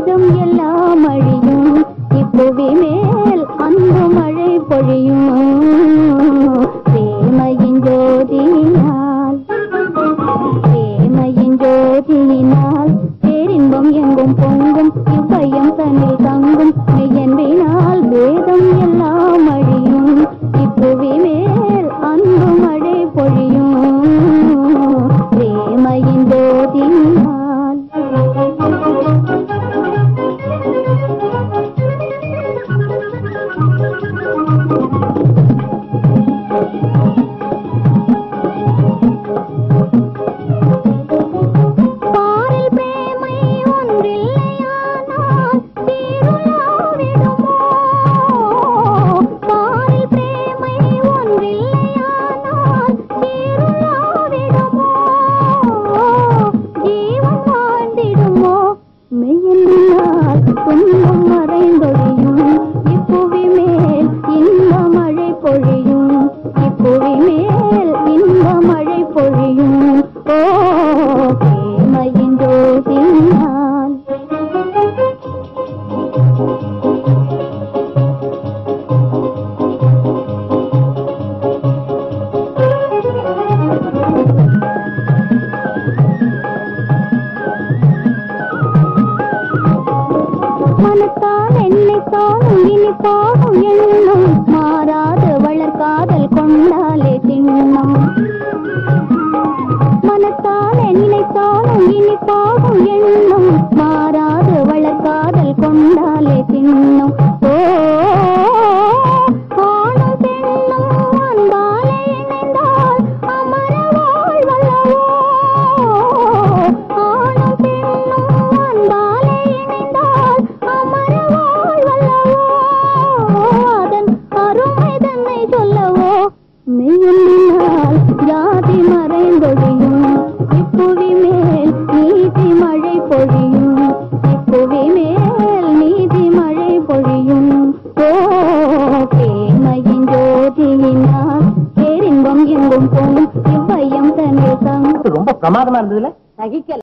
வேதம் எல்லாம் அழியும் இப்புவி மேல் அன்பு மழை பொழியும் பிரேமையின் ஜோதியால் பிரேமையின் ஜோதியினால் பேரின்பம் எங்கும் பொங்கும் இவ்வையம் தன்னில் தங்கும் மெய்யன்பினால் வேதம் எல்லாம் அழியும் இப்புவி மேல் அன்பு மழை பொழியும் பிரேமையின் ஜோதியால் பாரில் பிரேமை ஒன்றில்லையானால் தீருலாவிடுமோ பாரில் பிரேமை ஒன்றில்லையானால் தீருலாவிடுமோ ஜீவன் வாழ்ந்திடுமோ மெய்யினால் துன்பம் மறைந்தொழியும் இப்புவி மேல் இன்ப மழை பொழியும் இப்புவி மேல் இன்ப மழை பொழியும் ஓ பிரேமையின் ஜோதியால் மனத்தால் என்னை தானும் இனி பாகும் எண்ணம் மாறாத வளர்காதல் கொண்டாலே திண்ணம் மனத்தால் என்னை தானும் இனி பாகும் எண்ணம் மாறாத வளர்காதல் கொண்டாலே திண்ணம் ஓ ஆணும் பெண்ணும் அன்பாலே இணைந்தால் அமர வாழ்வல்லவோ ஆணும் பெண்ணும் அன்பாலே இணைந்தால் அமர வாழ்வல்லவோ அதன் அருமை தன்னை சொல்லவோ மெய்யொன்றினால் ஜாதி மறைந்தொழியும் இப்புவி மேல் நீதி மழை பொழியும் இப்புவி மேல் நீதி மழை பொழியும் ஓ தேமையின் ஜோதியினால் பேரின்பம் எங்கும் பொங்கும் இவ்வையம் தன்னில் தங்கும் ரொம்ப பிரமாதமா இருந்ததுல சகிக்கல